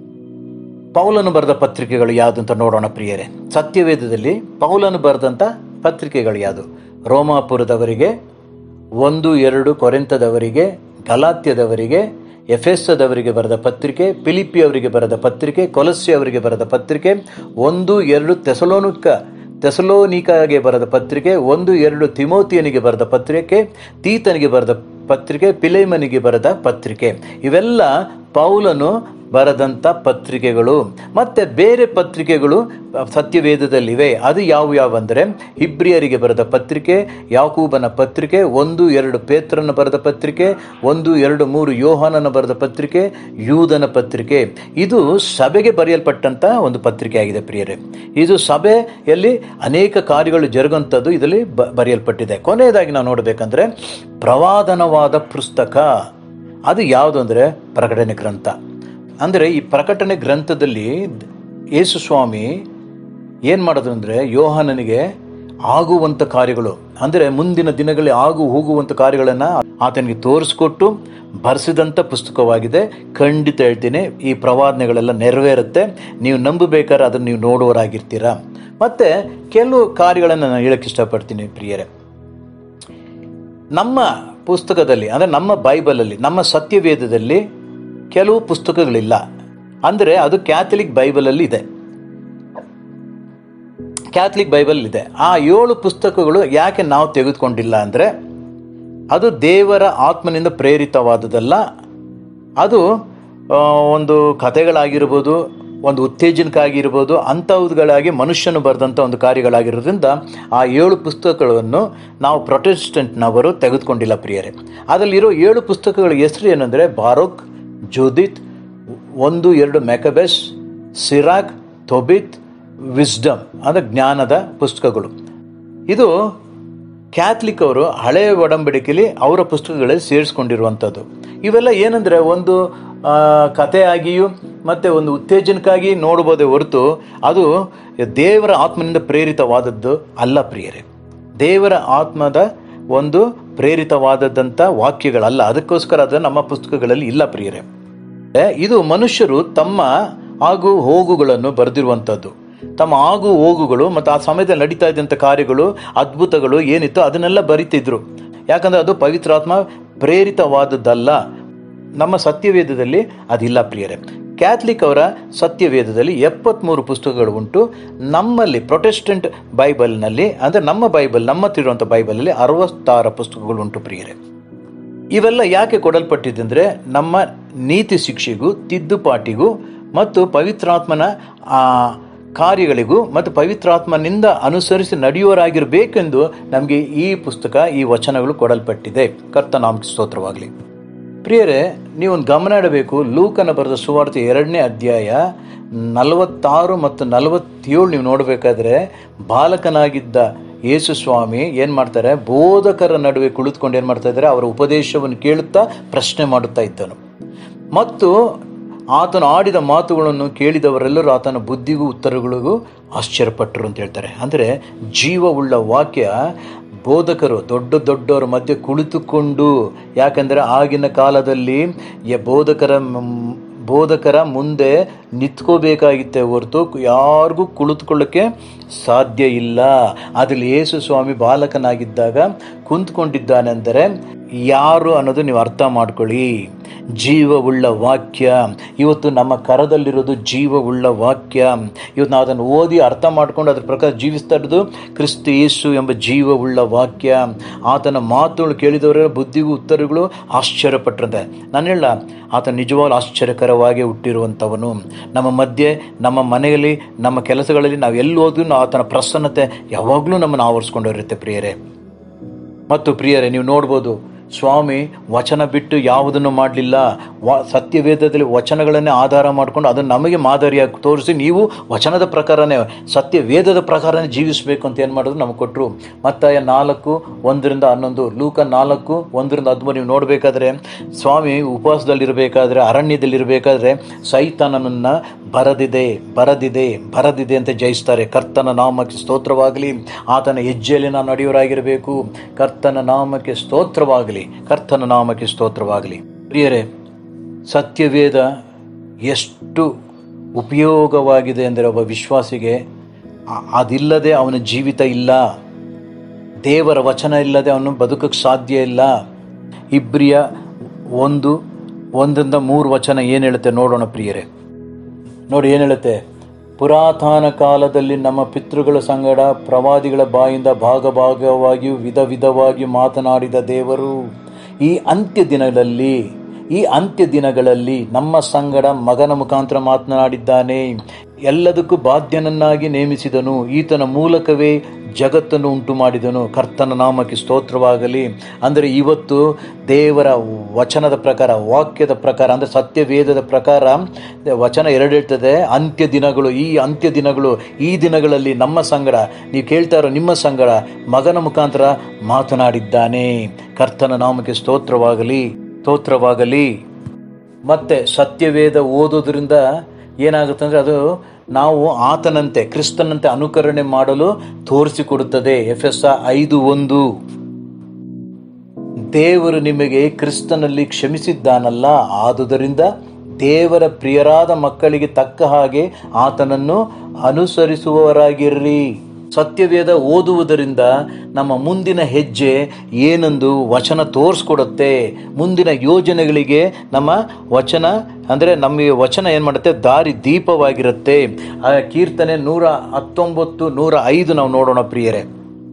ಪೌಲನು ಬರೆದ ಪತ್ರಿಕೆಗಳು ಯಾವುದು ಅಂತ ನೋಡೋಣ ಪ್ರಿಯರೇ ಸತ್ಯವೇದದಲ್ಲಿ ಪೌಲನು ಬರೆದಂಥ ಪತ್ರಿಕೆಗಳು ಯಾವುದು ರೋಮಾಪುರದವರಿಗೆ ಒಂದು ಎರಡು ಕೊರೆಂತದವರಿಗೆ ಗಲಾತ್ಯದವರಿಗೆ ಎಫೆಸ್ಸದವರಿಗೆ ಬರೆದ ಪತ್ರಿಕೆ ಫಿಲಿಪಿ ಅವರಿಗೆ ಬರೆದ ಪತ್ರಿಕೆ ಕೊಲಸ್ಸಿ ಅವರಿಗೆ ಬರೆದ ಪತ್ರಿಕೆ ಒಂದು ಎರಡು ತೆಸಲೋನುಕ ತೆಸಲೋನಿಕಾಗೆ ಬರೆದ ಪತ್ರಿಕೆ ಒಂದು ಎರಡು ತಿಮೋತಿಯನಿಗೆ ಬರೆದ ಪತ್ರಿಕೆ ತೀತನಿಗೆ ಬರೆದ ಪತ್ರಿಕೆ ಪಿಲೇಮನಿಗೆ ಬರೆದ ಪತ್ರಿಕೆ ಇವೆಲ್ಲ ಪೌಲನು ಬರೆದಂಥ ಪತ್ರಿಕೆಗಳು ಮತ್ತು ಬೇರೆ ಪತ್ರಿಕೆಗಳು ಸತ್ಯವೇದದಲ್ಲಿವೆ ಅದು ಯಾವ ಯಾವ ಅಂದರೆ ಹಿಬ್ರಿಯರಿಗೆ ಬರೆದ ಪತ್ರಿಕೆ ಯಾಕೂಬನ ಪತ್ರಿಕೆ ಒಂದು ಎರಡು ಪೇತ್ರನ ಬರೆದ ಪತ್ರಿಕೆ ಒಂದು ಎರಡು ಮೂರು ಯೋಹಾನನ ಬರೆದ ಪತ್ರಿಕೆ ಯೂದನ ಪತ್ರಿಕೆ ಇದು ಸಭೆಗೆ ಬರೆಯಲ್ಪಟ್ಟಂಥ ಒಂದು ಪತ್ರಿಕೆ ಆಗಿದೆ ಪ್ರಿಯರೇ ಇದು ಸಭೆಯಲ್ಲಿ ಅನೇಕ ಕಾರ್ಯಗಳು ಜರುಗುವಂಥದ್ದು ಇದರಲ್ಲಿ ಬ ಬರೆಯಲ್ಪಟ್ಟಿದೆ ಕೊನೆಯದಾಗಿ ನಾವು ನೋಡಬೇಕಂದ್ರೆ ಪ್ರವಾದನವಾದ ಪುಸ್ತಕ ಅದು ಯಾವುದು ಅಂದರೆ ಪ್ರಕಟಣೆ ಗ್ರಂಥ ಅಂದರೆ ಈ ಪ್ರಕಟಣೆ ಗ್ರಂಥದಲ್ಲಿ ಯೇಸು ಸ್ವಾಮಿ ಏನು ಮಾಡೋದು ಅಂದರೆ ಯೋಹಾನನಿಗೆ ಆಗುವಂಥ ಕಾರ್ಯಗಳು ಅಂದರೆ ಮುಂದಿನ ದಿನಗಳಲ್ಲಿ ಆಗು ಹೋಗುವಂಥ ಕಾರ್ಯಗಳನ್ನು ಆತನಿಗೆ ತೋರಿಸ್ಕೊಟ್ಟು ಬರೆಸಿದಂಥ ಪುಸ್ತಕವಾಗಿದೆ ಖಂಡಿತ ಹೇಳ್ತೀನಿ ಈ ಪ್ರವಾದನೆಗಳೆಲ್ಲ ನೆರವೇರುತ್ತೆ ನೀವು ನಂಬಬೇಕಾದ್ರೆ ಅದನ್ನು ನೀವು ನೋಡುವರಾಗಿರ್ತೀರಾ ಮತ್ತು ಕೆಲವು ಕಾರ್ಯಗಳನ್ನು ನಾನು ಹೇಳಕ್ಕೆ ಇಷ್ಟಪಡ್ತೀನಿ ಪ್ರಿಯರೇ ನಮ್ಮ ಪುಸ್ತಕದಲ್ಲಿ ಅಂದರೆ ನಮ್ಮ ಬೈಬಲಲ್ಲಿ ನಮ್ಮ ಸತ್ಯವೇದದಲ್ಲಿ ಕೆಲವು ಪುಸ್ತಕಗಳಿಲ್ಲ ಅಂದರೆ ಅದು ಕ್ಯಾಥಲಿಕ್ ಬೈಬಲಲ್ಲಿ ಇದೆ ಕ್ಯಾಥಲಿಕ್ ಬೈಬಲ್ ಇದೆ ಆ ಏಳು ಪುಸ್ತಕಗಳು ಯಾಕೆ ನಾವು ತೆಗೆದುಕೊಂಡಿಲ್ಲ ಅಂದರೆ ಅದು ದೇವರ ಆತ್ಮನಿಂದ ಪ್ರೇರಿತವಾದುದಲ್ಲ ಅದು ಆ, ಒಂದು ಕಥೆಗಳಾಗಿರ್ಬೋದು ಒಂದು ಉತ್ತೇಜನಕ್ಕಾಗಿರ್ಬೋದು ಅಂಥವುಗಳಾಗಿ ಮನುಷ್ಯನು ಬರೆದಂಥ ಒಂದು ಕಾರ್ಯಗಳಾಗಿರೋದ್ರಿಂದ ಆ ಏಳು ಪುಸ್ತಕಗಳನ್ನು ನಾವು ಪ್ರೊಟೆಸ್ಟೆಂಟ್ನವರು ತೆಗೆದುಕೊಂಡಿಲ್ಲ ಪ್ರಿಯರೇ ಅದರಲ್ಲಿರೋ ಏಳು ಪುಸ್ತಕಗಳ ಹೆಸರು ಏನಂದರೆ ಬಾರೋಕ್ ಜೋದಿತ್ ಒಂದು ಎರಡು ಮೆಕಬೆಸ್ ಸಿರಾಕ್ ಥೊಬಿತ್ ವಿಸ್ಡಮ್ ಅಂದರೆ ಜ್ಞಾನದ ಪುಸ್ತಕಗಳು ಇದು ಕ್ಯಾಥಲಿಕ್ ಅವರು ಹಳೆಯ ಒಡಂಬಡಿಕೆಯಲ್ಲಿ ಅವರ ಪುಸ್ತಕಗಳಲ್ಲಿ ಸೇರಿಸ್ಕೊಂಡಿರುವಂಥದ್ದು ಇವೆಲ್ಲ ಏನಂದರೆ ಒಂದು ಆ, ಕಥೆಯಾಗಿಯೂ ಮತ್ತು ಒಂದು ಉತ್ತೇಜನಕ್ಕಾಗಿ ನೋಡ್ಬೋದೇ ಹೊರತು ಅದು ದೇವರ ಆತ್ಮನಿಂದ ಪ್ರೇರಿತವಾದದ್ದು ಅಲ್ಲ ಪ್ರಿಯರೇ ದೇವರ ಆತ್ಮದ ಒಂದು ಪ್ರೇರಿತವಾದದ್ದಂಥ ವಾಕ್ಯಗಳಲ್ಲ ಅದಕ್ಕೋಸ್ಕರ ಅದು ನಮ್ಮ ಪುಸ್ತಕಗಳಲ್ಲಿ ಇಲ್ಲ ಪ್ರಿಯರೇ ಏ, ಇದು ಮನುಷ್ಯರು ತಮ್ಮ ಆಗು ಹೋಗುಗಳನ್ನು ಬರೆದಿರುವಂಥದ್ದು ತಮ್ಮ ಆಗು ಹೋಗುಗಳು ಮತ್ತು ಆ ಸಮಯದಲ್ಲಿ ನಡೀತಾ ಇದ್ದಂಥ ಕಾರ್ಯಗಳು ಅದ್ಭುತಗಳು ಏನಿತ್ತು ಅದನ್ನೆಲ್ಲ ಬರಿತಿದ್ರು ಯಾಕಂದರೆ ಅದು ಪವಿತ್ರಾತ್ಮ ಪ್ರೇರಿತವಾದದ್ದಲ್ಲ ನಮ್ಮ ಸತ್ಯವೇದದಲ್ಲಿ ಅದಿಲ್ಲ ಪ್ರಿಯರೇ ಕ್ಯಾಥಲಿಕ್ ಅವರ ಸತ್ಯವೇದದಲ್ಲಿ ಎಪ್ಪತ್ತ್ಮೂರು ಪುಸ್ತಕಗಳು ಉಂಟು ನಮ್ಮಲ್ಲಿ ಪ್ರೊಟೆಸ್ಟೆಂಟ್ ಬೈಬಲ್ನಲ್ಲಿ ಅಂದರೆ ನಮ್ಮ ಬೈಬಲ್ ನಮ್ಮ ತಿರುವಂಥ ಬೈಬಲಲ್ಲಿ ಅರವತ್ತಾರು ಪುಸ್ತಕಗಳು ಉಂಟು ಪ್ರಿಯರೇ ಇವೆಲ್ಲ ಯಾಕೆ ಕೊಡಲ್ಪಟ್ಟಿದೆ ಅಂದರೆ ನಮ್ಮ ನೀತಿ ಶಿಕ್ಷೆಗೂ ತಿದ್ದುಪಾಟಿಗೂ ಮತ್ತು ಪವಿತ್ರಾತ್ಮನ ಆ, ಕಾರ್ಯಗಳಿಗೂ ಮತ್ತು ಪವಿತ್ರಾತ್ಮನಿಂದ ಅನುಸರಿಸಿ ನಡೆಯುವರಾಗಿರಬೇಕೆಂದು ನಮಗೆ ಈ ಪುಸ್ತಕ ಈ ವಚನಗಳು ಕೊಡಲ್ಪಟ್ಟಿದೆ ಕರ್ತನಾಮ ಸ್ತೋತ್ರವಾಗಲಿ ಪ್ರಿಯರೇ ನೀವೊಂದು ಗಮನ ಇಡಬೇಕು ಲೂಕನ ಬರೆದ ಸುವಾರ್ತೆ ಎರಡನೇ ಅಧ್ಯಾಯ ನಲವತ್ತಾರು ಮತ್ತು ನಲವತ್ತೇಳು ನೀವು ನೋಡಬೇಕಾದ್ರೆ ಬಾಲಕನಾಗಿದ್ದ ಯೇಸು ಸ್ವಾಮಿ ಏನು ಮಾಡ್ತಾರೆ ಬೋಧಕರ ನಡುವೆ ಕುಳಿತುಕೊಂಡು ಏನು ಮಾಡ್ತಾ ಇದ್ದಾರೆ ಅವರ ಉಪದೇಶವನ್ನು ಕೇಳುತ್ತಾ ಪ್ರಶ್ನೆ ಮಾಡುತ್ತಾ ಇದ್ದನು ಮತ್ತು ಆತನು ಆಡಿದ ಮಾತುಗಳನ್ನು ಕೇಳಿದವರೆಲ್ಲರೂ ಆತನ ಬುದ್ಧಿಗೂ ಉತ್ತರಗಳಿಗೂ ಆಶ್ಚರ್ಯಪಟ್ಟರು ಅಂತ ಹೇಳ್ತಾರೆ ಅಂದರೆ ಜೀವವುಳ್ಳ ವಾಕ್ಯ ಬೋಧಕರು ದೊಡ್ಡ ದೊಡ್ಡವರ ಮಧ್ಯೆ ಕುಳಿತುಕೊಂಡು ಯಾಕಂದರೆ ಆಗಿನ ಕಾಲದಲ್ಲಿ ಯ ಬೋಧಕರ ಮ್- ಬೋಧಕರ ಮುಂದೆ ನಿಂತ್ಕೋಬೇಕಾಗಿತ್ತೆ ಹೊರತು ಯಾರಿಗೂ ಕುಳಿತುಕೊಳ್ಳೋಕ್ಕೆ ಸಾಧ್ಯ ಇಲ್ಲ ಅದ್ರಲ್ಲಿ ಯೇಸು ಸ್ವಾಮಿ ಬಾಲಕನಾಗಿದ್ದಾಗ ಕುಂತ್ಕೊಂಡಿದ್ದಾನೆಂದರೆ ಯಾರು ಅನ್ನೋದು ನೀವು ಅರ್ಥ ಮಾಡ್ಕೊಳ್ಳಿ ಜೀವವುಳ್ಳ ವಾಕ್ಯ ಇವತ್ತು ನಮ್ಮ ಕರದಲ್ಲಿರೋದು ಜೀವವುಳ್ಳ ವಾಕ್ಯ ಇವತ್ತು ನಾವು ಅದನ್ನು ಓದಿ ಅರ್ಥ ಮಾಡ್ಕೊಂಡು ಅದ್ರ ಪ್ರಕಾರ ಜೀವಿಸ್ತಾ ಇರೋದು ಕ್ರಿಸ್ತ ಯೇಸು ಎಂಬ ಜೀವವುಳ್ಳ ವಾಕ್ಯ ಆತನ ಮಾತುಗಳು ಕೇಳಿದವರ ಬುದ್ಧಿಗೂ ಉತ್ತರಗಳು ಆಶ್ಚರ್ಯಪಟ್ಟರಂತೆ ನಾನು ಹೇಳ ಆತ ನಿಜವಾಗ್ಲೂ ಆಶ್ಚರ್ಯಕರವಾಗಿ ಹುಟ್ಟಿರುವಂಥವನು ನಮ್ಮ ಮಧ್ಯೆ ನಮ್ಮ ಮನೆಯಲ್ಲಿ ನಮ್ಮ ಕೆಲಸಗಳಲ್ಲಿ ನಾವು ಎಲ್ಲಿ ಹೋದ್ರೂ ಆತನ ಪ್ರಸನ್ನತೆ ಯಾವಾಗಲೂ ನಮ್ಮನ್ನು ಆವರಿಸ್ಕೊಂಡಿರುತ್ತೆ ಪ್ರಿಯರೇ ಮತ್ತು ಪ್ರಿಯರೇ ನೀವು ನೋಡ್ಬೋದು ಸ್ವಾಮಿ ವಚನ ಬಿಟ್ಟು ಯಾವುದನ್ನು ಮಾಡಲಿಲ್ಲ ವ ಸತ್ಯವೇದದಲ್ಲಿ ವಚನಗಳನ್ನೇ ಆಧಾರ ಮಾಡಿಕೊಂಡು ಅದನ್ನು ನಮಗೆ ಮಾದರಿಯಾಗಿ ತೋರಿಸಿ ನೀವು ವಚನದ ಪ್ರಕಾರನೇ ಸತ್ಯವೇದದ ಪ್ರಕಾರನೇ ಜೀವಿಸಬೇಕು ಅಂತ ಏನು ಮಾಡಿದ್ರು ನಮಗೆ ಕೊಟ್ಟರು ಮತ್ತಾಯ ನಾಲ್ಕು ಒಂದರಿಂದ ಹನ್ನೊಂದು ಲೂಕ ನಾಲ್ಕು ಒಂದರಿಂದ ಹದಿಮೂರು ನೀವು ನೋಡಬೇಕಾದ್ರೆ ಸ್ವಾಮಿ ಉಪವಾಸದಲ್ಲಿರಬೇಕಾದ್ರೆ ಅರಣ್ಯದಲ್ಲಿರಬೇಕಾದ್ರೆ ಸೈತಾನನನ್ನು ಬರದಿದೆ ಬರದಿದೆ ಬರದಿದೆ ಅಂತ ಜಯಿಸ್ತಾರೆ ಕರ್ತನ ನಾಮಕ್ಕೆ ಸ್ತೋತ್ರವಾಗಲಿ ಆತನ ಹೆಜ್ಜೆಯಲ್ಲಿ ನಾವು ನಡೆಯೋರಾಗಿರಬೇಕು ಕರ್ತನ ನಾಮಕ್ಕೆ ಸ್ತೋತ್ರವಾಗಲಿ ಕರ್ತನ ನಾಮಕ್ಕೆ ಸ್ತೋತ್ರವಾಗಲಿ ಪ್ರಿಯರೇ ಸತ್ಯವೇದ ಎಷ್ಟು ಉಪಯೋಗವಾಗಿದೆ ಅಂದರೆ ಒಬ್ಬ ವಿಶ್ವಾಸಿಗೆ ಅ- ಅದಿಲ್ಲದೆ ಅವನ ಜೀವಿತ ಇಲ್ಲ ದೇವರ ವಚನ ಇಲ್ಲದೆ ಅವನು ಬದುಕಕ್ಕೆ ಸಾಧ್ಯ ಇಲ್ಲ ಇಬ್ರಿಯ ಒಂದು ಒಂದರಿಂದ ಮೂರು ವಚನ ಏನು ಹೇಳುತ್ತೆ ನೋಡೋಣ ಪ್ರಿಯರೇ ನೋಡಿ ಏನು ಹೇಳುತ್ತೆ ಪುರಾತನ ಕಾಲದಲ್ಲಿ ನಮ್ಮ ಪಿತೃಗಳ ಸಂಗಡ ಪ್ರವಾದಿಗಳ ಬಾಯಿಂದ ಭಾಗ ಭಾಗವಾಗಿಯೂ ವಿಧ ವಿಧವಾಗಿ ಮಾತನಾಡಿದ ದೇವರು ಈ ಅಂತ್ಯ ದಿನಗಳಲ್ಲಿ ಈ ಅಂತ್ಯ ದಿನಗಳಲ್ಲಿ ನಮ್ಮ ಸಂಗಡ ಮಗನ ಮುಖಾಂತರ ಮಾತನಾಡಿದ್ದಾನೆ ಎಲ್ಲದಕ್ಕೂ ಬಾಧ್ಯನನ್ನಾಗಿ ನೇಮಿಸಿದನು ಈತನ ಮೂಲಕವೇ ಜಗತ್ತನ್ನು ಉಂಟು ಮಾಡಿದನು ಕರ್ತನ ನಾಮಕ್ಕೆ ಸ್ತೋತ್ರವಾಗಲಿ ಅಂದರೆ ಇವತ್ತು ದೇವರ ವಚನದ ಪ್ರಕಾರ ವಾಕ್ಯದ ಪ್ರಕಾರ ಅಂದರೆ ಸತ್ಯವೇದದ ಪ್ರಕಾರ ವಚನ ಎರಡು ಹೇಳ್ತದೆ ಅಂತ್ಯ ದಿನಗಳು ಈ ಅಂತ್ಯ ದಿನಗಳು ಈ ದಿನಗಳಲ್ಲಿ ನಮ್ಮ ಸಂಗಡ ನೀವು ಕೇಳ್ತಾ ಇರೋ ನಿಮ್ಮ ಸಂಗಡ ಮಗನ ಮುಖಾಂತರ ಮಾತನಾಡಿದ್ದಾನೆ ಕರ್ತನ ನಾಮಕ್ಕೆ ಸ್ತೋತ್ರವಾಗಲಿ ಸ್ತೋತ್ರವಾಗಲಿ ಮತ್ತೆ ಸತ್ಯವೇದ ಓದೋದ್ರಿಂದ ಏನಾಗುತ್ತೆ ಅಂದರೆ ಅದು ನಾವು ಆತನಂತೆ ಕ್ರಿಸ್ತನಂತೆ ಅನುಕರಣೆ ಮಾಡಲು ತೋರಿಸಿಕೊಡುತ್ತದೆ ಎಫ್ ಎಸ್ ಐದು ಒಂದು ದೇವರು ನಿಮಗೆ ಕ್ರಿಸ್ತನಲ್ಲಿ ಕ್ಷಮಿಸಿದ್ದಾನಲ್ಲ ಆದುದರಿಂದ ದೇವರ ಪ್ರಿಯರಾದ ಮಕ್ಕಳಿಗೆ ತಕ್ಕ ಹಾಗೆ ಆತನನ್ನು ಅನುಸರಿಸುವವರಾಗಿರ್ರಿ ಸತ್ಯವೇದ ಓದುವುದರಿಂದ ನಮ್ಮ ಮುಂದಿನ ಹೆಜ್ಜೆ ಏನೆಂದು ವಚನ ತೋರಿಸ್ಕೊಡುತ್ತೆ ಮುಂದಿನ ಯೋಜನೆಗಳಿಗೆ ನಮ್ಮ ವಚನ ಅಂದರೆ ನಮಗೆ ವಚನ ಏನು ಮಾಡುತ್ತೆ ದಾರಿ ದೀಪವಾಗಿರುತ್ತೆ ಆ ಕೀರ್ತನೆ ನೂರ ಹತ್ತೊಂಬತ್ತು ನೂರ ಐದು ನಾವು ನೋಡೋಣ ಪ್ರಿಯರೇ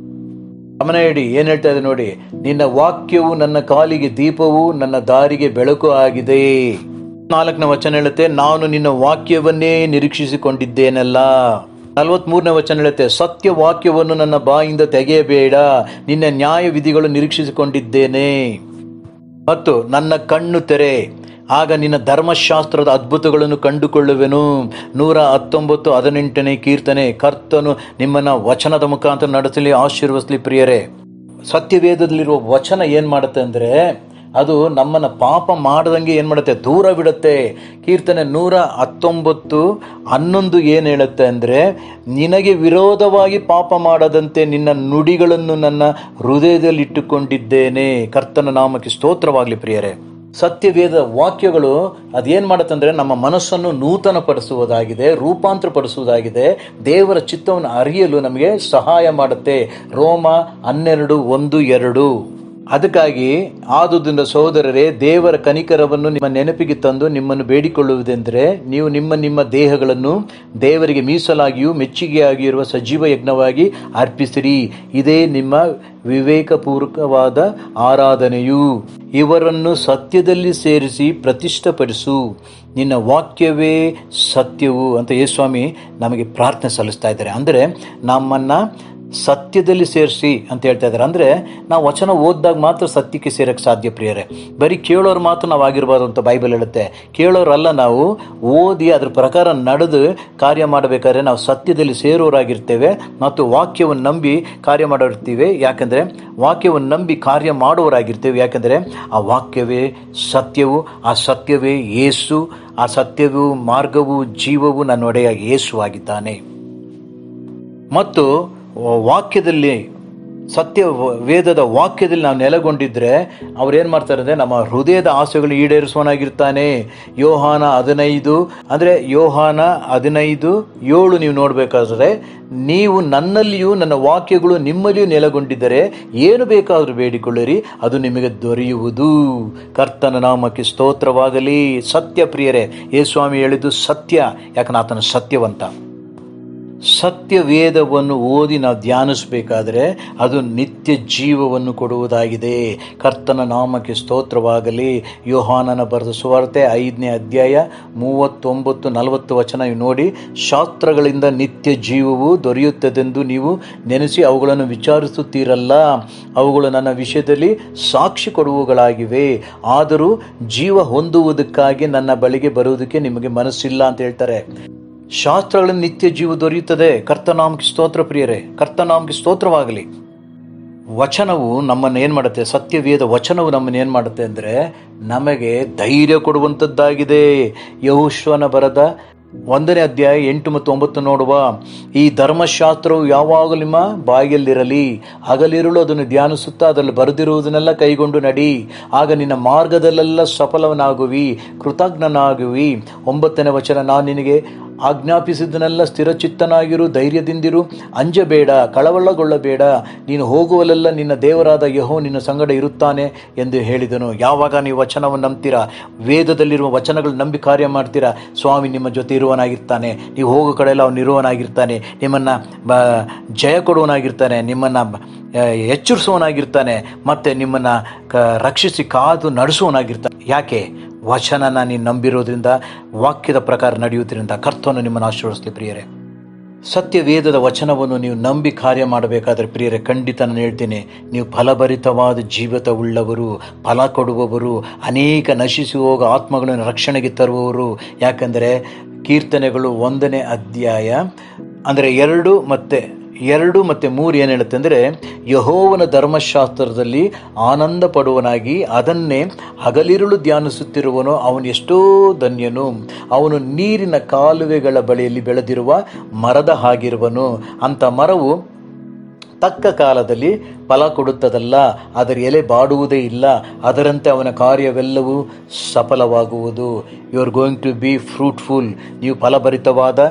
ಗಮನ ಇಡಿ ಏನು ಹೇಳ್ತಾ ಇದೆ ನೋಡಿ ನಿನ್ನ ವಾಕ್ಯವು ನನ್ನ ಕಾಲಿಗೆ ದೀಪವು ನನ್ನ ದಾರಿಗೆ ಬೆಳಕು ಆಗಿದೆ ನಾಲ್ಕನೇ ವಚನ ಹೇಳುತ್ತೆ ನಾನು ನಿನ್ನ ವಾಕ್ಯವನ್ನೇ ನಿರೀಕ್ಷಿಸಿಕೊಂಡಿದ್ದೇನಲ್ಲ ನಲವತ್ಮೂರನೇ ವಚನ ಹೇಳುತ್ತೆ ಸತ್ಯ ವಾಕ್ಯವನ್ನು ನನ್ನ ಬಾಯಿಂದ ತೆಗೆಯಬೇಡ ನಿನ್ನ ನ್ಯಾಯ ವಿಧಿಗಳು ನಿರೀಕ್ಷಿಸಿಕೊಂಡಿದ್ದೇನೆ ಮತ್ತು ನನ್ನ ಕಣ್ಣು ತೆರೆ ಆಗ ನಿನ್ನ ಧರ್ಮಶಾಸ್ತ್ರದ ಅದ್ಭುತಗಳನ್ನು ಕಂಡುಕೊಳ್ಳುವೆನು ನೂರ ಹತ್ತೊಂಬತ್ತು ಹದಿನೆಂಟನೇ ಕೀರ್ತನೆ ಕರ್ತನು ನಿಮ್ಮನ್ನ ವಚನದ ಮುಖಾಂತರ ನಡೆಸಲಿ ಆಶೀರ್ವಸಲಿ ಪ್ರಿಯರೇ ಸತ್ಯವೇದದಲ್ಲಿರುವ ವಚನ ಏನು ಮಾಡುತ್ತೆ ಅಂದರೆ ಅದು ನಮ್ಮನ್ನು ಪಾಪ ಮಾಡದಂಗೆ ಏನು ಮಾಡುತ್ತೆ ದೂರ ಬಿಡುತ್ತೆ ಕೀರ್ತನೆ ನೂರ ಹತ್ತೊಂಬತ್ತು ಹನ್ನೊಂದು ಏನು ಹೇಳುತ್ತೆ ಅಂದರೆ ನಿನಗೆ ವಿರೋಧವಾಗಿ ಪಾಪ ಮಾಡದಂತೆ ನಿನ್ನ ನುಡಿಗಳನ್ನು ನನ್ನ ಹೃದಯದಲ್ಲಿ ಇಟ್ಟುಕೊಂಡಿದ್ದೇನೆ ಕರ್ತನ ನಾಮಕ್ಕೆ ಸ್ತೋತ್ರವಾಗಲಿ ಪ್ರಿಯರೇ ಸತ್ಯವೇದ ವಾಕ್ಯಗಳು ಅದೇನು ಮಾಡುತ್ತಂದ್ರೆ ನಮ್ಮ ಮನಸ್ಸನ್ನು ನೂತನಪಡಿಸುವುದಾಗಿದೆ ರೂಪಾಂತರಪಡಿಸುವುದಾಗಿದೆ ದೇವರ ಚಿತ್ತವನ್ನು ಅರಿಯಲು ನಮಗೆ ಸಹಾಯ ಮಾಡುತ್ತೆ ರೋಮ ಹನ್ನೆರಡು ಒಂದು ಎರಡು ಅದಕ್ಕಾಗಿ ಆದುದರಿಂದ ಸಹೋದರರೇ ದೇವರ ಕನಿಕರವನ್ನು ನಿಮ್ಮ ನೆನಪಿಗೆ ತಂದು ನಿಮ್ಮನ್ನು ಬೇಡಿಕೊಳ್ಳುವುದೆಂದರೆ ನೀವು ನಿಮ್ಮ ನಿಮ್ಮ ದೇಹಗಳನ್ನು ದೇವರಿಗೆ ಮೀಸಲಾಗಿಯೂ ಮೆಚ್ಚುಗೆಯಾಗಿರುವ ಸಜೀವ ಯಜ್ಞವಾಗಿ ಅರ್ಪಿಸಿರಿ ಇದೇ ನಿಮ್ಮ ವಿವೇಕಪೂರ್ವಕವಾದ ಆರಾಧನೆಯು ಇವರನ್ನು ಸತ್ಯದಲ್ಲಿ ಸೇರಿಸಿ ಪ್ರತಿಷ್ಠಪಡಿಸು ನಿನ್ನ ವಾಕ್ಯವೇ ಸತ್ಯವು ಅಂತ ಯೇಸ್ವಾಮಿ ನಮಗೆ ಪ್ರಾರ್ಥನೆ ಸಲ್ಲಿಸ್ತಾ ಇದ್ದಾರೆ ಅಂದರೆ ನಮ್ಮನ್ನು ಸತ್ಯದಲ್ಲಿ ಸೇರಿಸಿ ಅಂತ ಹೇಳ್ತಾ ಇದ್ದಾರೆ ಅಂದರೆ ನಾವು ವಚನ ಓದಿದಾಗ ಮಾತ್ರ ಸತ್ಯಕ್ಕೆ ಸೇರಕ್ಕೆ ಸಾಧ್ಯ ಪ್ರಿಯರೇ ಬರೀ ಕೇಳೋರು ಮಾತ್ರ ನಾವು ಆಗಿರ್ಬಾರ್ದು ಅಂತ ಬೈಬಲ್ ಹೇಳುತ್ತೆ ಕೇಳೋರಲ್ಲ ನಾವು ಓದಿ ಅದ್ರ ಪ್ರಕಾರ ನಡೆದು ಕಾರ್ಯ ಮಾಡಬೇಕಾದ್ರೆ ನಾವು ಸತ್ಯದಲ್ಲಿ ಸೇರೋರಾಗಿರ್ತೇವೆ ಮತ್ತು ವಾಕ್ಯವನ್ನು ನಂಬಿ ಕಾರ್ಯ ಮಾಡೋರಿರ್ತೀವಿ ಯಾಕಂದರೆ ವಾಕ್ಯವನ್ನು ನಂಬಿ ಕಾರ್ಯ ಮಾಡುವವರಾಗಿರ್ತೇವೆ ಯಾಕಂದರೆ ಆ ವಾಕ್ಯವೇ ಸತ್ಯವು ಆ ಸತ್ಯವೇ ಯೇಸು ಆ ಸತ್ಯವೂ ಮಾರ್ಗವು ಜೀವವು ನನ್ನ ಒಡೆಯ ಯೇಸು ಆಗಿದ್ದಾನೆ ಮತ್ತು ವಾಕ್ಯದಲ್ಲಿ ಸತ್ಯ ವ- ವೇದದ ವಾಕ್ಯದಲ್ಲಿ ನಾವು ನೆಲೆಗೊಂಡಿದ್ರೆ ಅವ್ರೇನು ಮಾಡ್ತಾರೆ ಅಂದರೆ ನಮ್ಮ ಹೃದಯದ ಆಸೆಗಳು ಈಡೇರಿಸುವನಾಗಿರ್ತಾನೆ ಯೋಹಾನ ಹದಿನೈದು ಅಂದರೆ ಯೋಹಾನ ಹದಿನೈದು ಏಳು ನೀವು ನೋಡಬೇಕಾದ್ರೆ ನೀವು ನನ್ನಲ್ಲಿಯೂ ನನ್ನ ವಾಕ್ಯಗಳು ನಿಮ್ಮಲ್ಲಿಯೂ ನೆಲೆಗೊಂಡಿದ್ದರೆ ಏನು ಬೇಕಾದರೂ ಬೇಡಿಕೊಳ್ಳಿರಿ ಅದು ನಿಮಗೆ ದೊರೆಯುವುದು ಕರ್ತನ ನಾಮಕ್ಕೆ ಸ್ತೋತ್ರವಾಗಲಿ ಸತ್ಯ ಪ್ರಿಯರೇ ಯೇ ಸ್ವಾಮಿ ಹೇಳಿದ್ದು ಸತ್ಯ ಯಾಕಂದ್ರೆ ಆತನ ಸತ್ಯವಂತ ಸತ್ಯ ವೇದವನ್ನು ಓದಿ ನಾವು ಧ್ಯಾನಿಸಬೇಕಾದರೆ ಅದು ನಿತ್ಯ ಜೀವವನ್ನು ಕೊಡುವುದಾಗಿದೆ ಕರ್ತನ ನಾಮಕ್ಕೆ ಸ್ತೋತ್ರವಾಗಲಿ ಯೋಹಾನನ ಬರೆದ ಸುವಾರ್ತೆ ಐದನೇ ಅಧ್ಯಾಯ ಮೂವತ್ತೊಂಬತ್ತು ನಲವತ್ತು ವಚನ ನೀವು ನೋಡಿ ಶಾಸ್ತ್ರಗಳಿಂದ ನಿತ್ಯ ಜೀವವು ದೊರೆಯುತ್ತದೆಂದು ನೀವು ನೆನೆಸಿ ಅವುಗಳನ್ನು ವಿಚಾರಿಸುತ್ತೀರಲ್ಲ ಅವುಗಳು ನನ್ನ ವಿಷಯದಲ್ಲಿ ಸಾಕ್ಷಿ ಕೊಡುವುಗಳಾಗಿವೆ ಆದರೂ ಜೀವ ಹೊಂದುವುದಕ್ಕಾಗಿ ನನ್ನ ಬಳಿಗೆ ಬರುವುದಕ್ಕೆ ನಿಮಗೆ ಮನಸ್ಸಿಲ್ಲ ಅಂತ ಹೇಳ್ತಾರೆ ಶಾಸ್ತ್ರಗಳಲ್ಲಿ ನಿತ್ಯ ಜೀವ ದೊರೆಯುತ್ತದೆ ಕರ್ತನಾಮಕ್ಕೆ ಸ್ತೋತ್ರ ಪ್ರಿಯರೇ ಕರ್ತನಾಮಕ್ಕೆ ಸ್ತೋತ್ರವಾಗಲಿ ವಚನವು ನಮ್ಮನ್ನು ಏನು ಮಾಡುತ್ತೆ ಸತ್ಯವೇದ ವಚನವು ನಮ್ಮನ್ನು ಏನು ಮಾಡುತ್ತೆ ಅಂದರೆ ನಮಗೆ ಧೈರ್ಯ ಕೊಡುವಂಥದ್ದಾಗಿದೆ ಯಹುಶ್ವನ ಬರದ ಒಂದನೇ ಅಧ್ಯಾಯ ಎಂಟು ಮತ್ತು ಒಂಬತ್ತು ನೋಡುವ ಈ ಧರ್ಮಶಾಸ್ತ್ರವು ಯಾವಾಗಲೂ ನಿಮ್ಮ ಬಾಯಲ್ಲಿರಲಿ ಹಗಲಿರುಳು ಅದನ್ನು ಧ್ಯಾನಿಸುತ್ತಾ ಅದರಲ್ಲಿ ಬರೆದಿರುವುದನ್ನೆಲ್ಲ ಕೈಗೊಂಡು ನಡಿ ಆಗ ನಿನ್ನ ಮಾರ್ಗದಲ್ಲೆಲ್ಲ ಸಫಲವನಾಗುವಿ ಕೃತಜ್ಞನಾಗುವಿ ಒಂಬತ್ತನೇ ವಚನ ನಾನು ನಿನಗೆ ಆಜ್ಞಾಪಿಸಿದ್ದನ್ನೆಲ್ಲ ಸ್ಥಿರಚಿತ್ತನಾಗಿರು ಧೈರ್ಯದಿಂದಿರು ಅಂಜಬೇಡ ಕಳವಳಗೊಳ್ಳಬೇಡ ನೀನು ಹೋಗುವಲ್ಲೆಲ್ಲ ನಿನ್ನ ದೇವರಾದ ಯಹೋ ನಿನ್ನ ಸಂಗಡ ಇರುತ್ತಾನೆ ಎಂದು ಹೇಳಿದನು ಯಾವಾಗ ನೀವು ವಚನವನ್ನು ನಂಬ್ತೀರಾ ವೇದದಲ್ಲಿರುವ ವಚನಗಳು ನಂಬಿ ಕಾರ್ಯ ಮಾಡ್ತೀರಾ ಸ್ವಾಮಿ ನಿಮ್ಮ ಜೊತೆ ಇರುವನಾಗಿರ್ತಾನೆ ನೀವು ಹೋಗೋ ಕಡೆಯೆಲ್ಲ ಅವನು ಇರುವನಾಗಿರ್ತಾನೆ ನಿಮ್ಮನ್ನು ಬ ಜಯ ಕೊಡುವನಾಗಿರ್ತಾನೆ ನಿಮ್ಮನ್ನು ಎಚ್ಚರಿಸುವನಾಗಿರ್ತಾನೆ ಮತ್ತು ನಿಮ್ಮನ್ನು ಕ ರಕ್ಷಿಸಿ ಕಾದು ನಡೆಸುವನಾಗಿರ್ತಾನೆ ಯಾಕೆ ವಚನನ ನೀನು ನಂಬಿರೋದ್ರಿಂದ ವಾಕ್ಯದ ಪ್ರಕಾರ ನಡೆಯುವುದರಿಂದ ಕರ್ತವನ್ನು ನಿಮ್ಮನ್ನು ಆಶೀರ್ವದಿಸಲಿ ಪ್ರಿಯರೇ ಸತ್ಯವೇದದ ವಚನವನ್ನು ನೀವು ನಂಬಿ ಕಾರ್ಯ ಮಾಡಬೇಕಾದ್ರೆ ಪ್ರಿಯರೇ ಖಂಡಿತ ನಾನು ಹೇಳ್ತೀನಿ ನೀವು ಫಲಭರಿತವಾದ ಜೀವಿತ ಉಳ್ಳವರು ಫಲ ಕೊಡುವವರು ಅನೇಕ ನಶಿಸಿ ಹೋಗೋ ಆತ್ಮಗಳನ್ನು ರಕ್ಷಣೆಗೆ ತರುವವರು ಯಾಕಂದರೆ ಕೀರ್ತನೆಗಳು ಒಂದನೇ ಅಧ್ಯಾಯ ಅಂದರೆ ಎರಡು ಮತ್ತು ಎರಡು ಮತ್ತು ಮೂರು ಏನು ಹೇಳುತ್ತೆ ಅಂದರೆ ಯಹೋವನ ಧರ್ಮಶಾಸ್ತ್ರದಲ್ಲಿ ಆನಂದ ಪಡುವನಾಗಿ ಅದನ್ನೇ ಹಗಲಿರುಳು ಧ್ಯಾನಿಸುತ್ತಿರುವನು ಅವನು ಎಷ್ಟೋ ಧನ್ಯನು ಅವನು ನೀರಿನ ಕಾಲುವೆಗಳ ಬಳಿಯಲ್ಲಿ ಬೆಳೆದಿರುವ ಮರದ ಹಾಗಿರುವನು ಅಂಥ ಮರವು ತಕ್ಕ ಕಾಲದಲ್ಲಿ ಫಲ ಕೊಡುತ್ತದಲ್ಲ ಅದರ ಎಲೆ ಬಾಡುವುದೇ ಇಲ್ಲ ಅದರಂತೆ ಅವನ ಕಾರ್ಯವೆಲ್ಲವೂ ಸಫಲವಾಗುವುದು you are going to be fruitful ನೀವು ಫಲಭರಿತವಾದ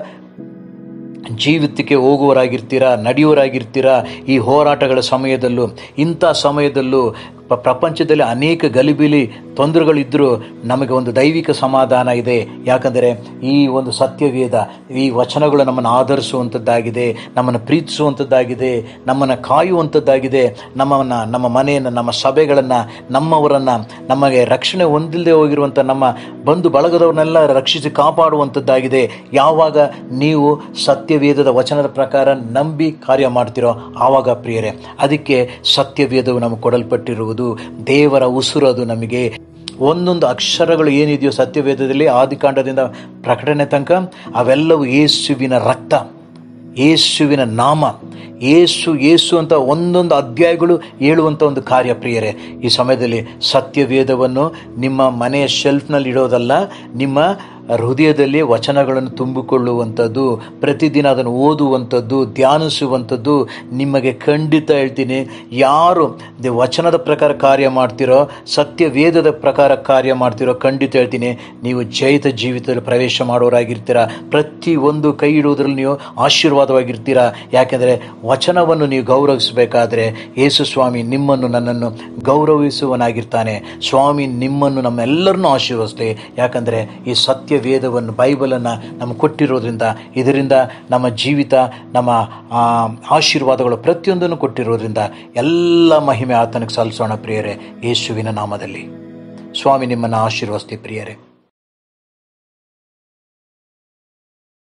ಜೀವಿತಕ್ಕೆ ಹೋಗುವವರಾಗಿರ್ತೀರಾ ನಡೆಯುವರಾಗಿರ್ತೀರಾ ಈ ಹೋರಾಟಗಳ ಸಮಯದಲ್ಲೂ ಇಂಥ ಸಮಯದಲ್ಲೂ ಪ- ಪ್ರಪಂಚದಲ್ಲಿ ಅನೇಕ ಗಲಿಬಿಲಿ ತೊಂದರೆಗಳಿದ್ದರೂ ನಮಗೆ ಒಂದು ದೈವಿಕ ಸಮಾಧಾನ ಇದೆ ಯಾಕಂದರೆ ಈ ಒಂದು ಸತ್ಯವೇದ ಈ ವಚನಗಳು ನಮ್ಮನ್ನು ಆಧರಿಸುವಂಥದ್ದಾಗಿದೆ ನಮ್ಮನ್ನು ಪ್ರೀತಿಸುವಂಥದ್ದಾಗಿದೆ ನಮ್ಮನ್ನು ಕಾಯುವಂಥದ್ದಾಗಿದೆ ನಮ್ಮನ್ನು ನಮ್ಮ ಮನೆಯನ್ನು ನಮ್ಮ ಸಭೆಗಳನ್ನು ನಮ್ಮವರನ್ನು ನಮಗೆ ರಕ್ಷಣೆ ಹೊಂದಿಲ್ಲದೆ ಹೋಗಿರುವಂಥ ನಮ್ಮ ಬಂಧು ಬಳಗದವ್ರನ್ನೆಲ್ಲ ರಕ್ಷಿಸಿ ಕಾಪಾಡುವಂಥದ್ದಾಗಿದೆ ಯಾವಾಗ ನೀವು ಸತ್ಯವೇದದ ವಚನದ ಪ್ರಕಾರ ನಂಬಿ ಕಾರ್ಯ ಮಾಡ್ತಿರೋ ಆವಾಗ ಪ್ರಿಯರೇ ಅದಕ್ಕೆ ಸತ್ಯವೇದವು ನಮಗೆ ಕೊಡಲ್ಪಟ್ಟಿರುವುದು ದೇವರ ಉಸುರದು ನಮಗೆ ಒಂದೊಂದು ಅಕ್ಷರಗಳು ಏನಿದೆಯೋ ಸತ್ಯವೇದದಲ್ಲಿ ಆದಿಕಾಂಡದಿಂದ ಪ್ರಕಟಣೆ ತನಕ ಅವೆಲ್ಲವೂ ಯೇಸುವಿನ ರಕ್ತ ಯೇಸುವಿನ ನಾಮ ಏಸು ಏಸು ಅಂತ ಒಂದೊಂದು ಅಧ್ಯಾಯಗಳು ಹೇಳುವಂಥ ಒಂದು ಕಾರ್ಯ ಪ್ರಿಯರೇ ಈ ಸಮಯದಲ್ಲಿ ಸತ್ಯವೇದವನ್ನು ನಿಮ್ಮ ಮನೆಯ ಶೆಲ್ಫ್ನಲ್ಲಿ ಇಡೋದಲ್ಲ ನಿಮ್ಮ ಹೃದಯದಲ್ಲಿ ವಚನಗಳನ್ನು ತುಂಬಿಕೊಳ್ಳುವಂಥದ್ದು ಪ್ರತಿದಿನ ಅದನ್ನು ಓದುವಂಥದ್ದು ಧ್ಯಾನಿಸುವಂಥದ್ದು ನಿಮಗೆ ಖಂಡಿತ ಹೇಳ್ತೀನಿ ಯಾರು ದ- ವಚನದ ಪ್ರಕಾರ ಕಾರ್ಯ ಮಾಡ್ತಿರೋ ಸತ್ಯ ವೇದದ ಪ್ರಕಾರ ಕಾರ್ಯ ಮಾಡ್ತಿರೋ ಖಂಡಿತ ಹೇಳ್ತೀನಿ ನೀವು ಜಯಿತ ಜೀವಿತದಲ್ಲಿ ಪ್ರವೇಶ ಮಾಡೋರಾಗಿರ್ತೀರ ಪ್ರತಿ ಒಂದು ಕೈ ಇಡುವುದರಲ್ಲಿ ನೀವು ಆಶೀರ್ವಾದವಾಗಿರ್ತೀರ ಯಾಕೆಂದರೆ ವಚನವನ್ನು ನೀವು ಗೌರವಿಸಬೇಕಾದ್ರೆ ಯೇಸು ಸ್ವಾಮಿ ನಿಮ್ಮನ್ನು ನನ್ನನ್ನು ಗೌರವಿಸುವನಾಗಿರ್ತಾನೆ ಸ್ವಾಮಿ ನಿಮ್ಮನ್ನು ನಮ್ಮೆಲ್ಲರನ್ನೂ ಆಶೀರ್ವದಿಸಲಿ ಯಾಕಂದರೆ ಈ ಸತ್ಯ ವೇದವನ್ನು ಬೈಬಲನ್ನು ನಮಗೆ ಕೊಟ್ಟಿರೋದ್ರಿಂದ ಇದರಿಂದ ನಮ್ಮ ಜೀವಿತ ನಮ್ಮ ಆ, ಆಶೀರ್ವಾದಗಳು ಪ್ರತಿಯೊಂದನ್ನು ಕೊಟ್ಟಿರೋದ್ರಿಂದ ಎಲ್ಲ ಮಹಿಮೆ ಆತನಿಗೆ ಸಲ್ಲಿಸೋಣ ಪ್ರಿಯರೇ ಯೇಸುವಿನ ನಾಮದಲ್ಲಿ ಸ್ವಾಮಿ ನಿಮ್ಮನ್ನು ಆಶೀರ್ವಸ್ತಿ ಪ್ರಿಯರೇ